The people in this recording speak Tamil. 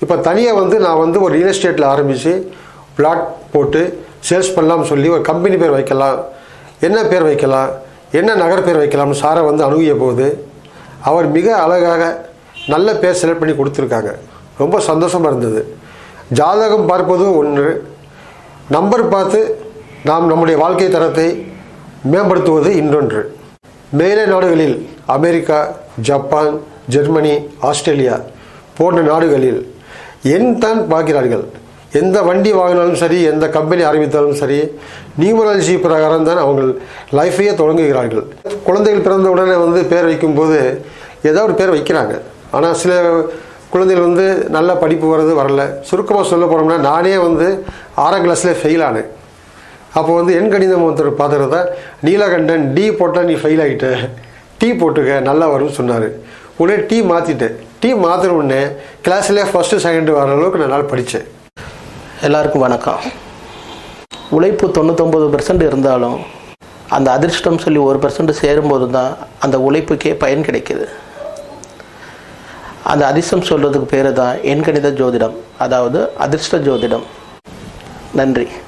இப்போ தனியாக வந்து நான் வந்து ஒரு ரியல் எஸ்டேட்டில் ஆரம்பித்து பிளாட் போட்டு சேல்ஸ் பண்ணலாம்னு சொல்லி ஒரு கம்பெனி பேர் வைக்கலாம் என்ன பேர் வைக்கலாம் என்ன நகர் பேர் வைக்கலாம்னு சாரை வந்து அணுகிய போது அவர் மிக அழகாக நல்ல பேர் செலக்ட் பண்ணி கொடுத்துருக்காங்க ரொம்ப சந்தோஷமாக இருந்தது ஜாதகம் பார்ப்பது ஒன்று நம்பர் பார்த்து நாம் நம்முடைய வாழ்க்கை தரத்தை மேம்படுத்துவது இன்னொன்று மேலை நாடுகளில் அமெரிக்கா ஜப்பான் ஜெர்மனி ஆஸ்திரேலியா போன்ற நாடுகளில் எண் தான் பார்க்கிறார்கள் எந்த வண்டி வாங்கினாலும் சரி எந்த கம்பெனி ஆரம்பித்தாலும் சரி நியூமராலஜி பிரகாரம் தான் அவங்க லைஃபையே தொடங்குகிறார்கள் குழந்தைகள் பிறந்த உடனே வந்து பேர் வைக்கும்போது ஏதாவது ஒரு பேர் வைக்கிறாங்க ஆனால் சில குழந்தைகள் வந்து நல்ல படிப்பு வர்றது வரல சுருக்கமாக சொல்ல போனோம்னா நானே வந்து ஆறாம் கிளாஸில் ஃபெயில் ஆனேன் அப்போ வந்து எண் கணிதம் ஒருத்தர் பார்த்துறத நீலகண்டன் டி போட்டால் நீ ஃபெயில் ஆகிட்ட டீ போட்டுக்க நல்லா வரும்னு சொன்னார் உடனே டீ மாற்றிட்டேன் டீ மாற்றின உடனே கிளாஸில் ஃபஸ்ட்டு செகண்ட் வர அளவுக்கு நான் நல்லா படித்தேன் எல்லாருக்கும் வணக்கம் உழைப்பு தொண்ணூத்தொம்பது பெர்சன்ட் இருந்தாலும் அந்த அதிர்ஷ்டம் சொல்லி ஒரு பெர்சன்ட் சேரும்போது தான் அந்த உழைப்புக்கே பயன் கிடைக்குது அந்த அதிர்ஷ்டம் சொல்கிறதுக்கு பேர் தான் எண்கணித ஜோதிடம் அதாவது அதிர்ஷ்ட ஜோதிடம் நன்றி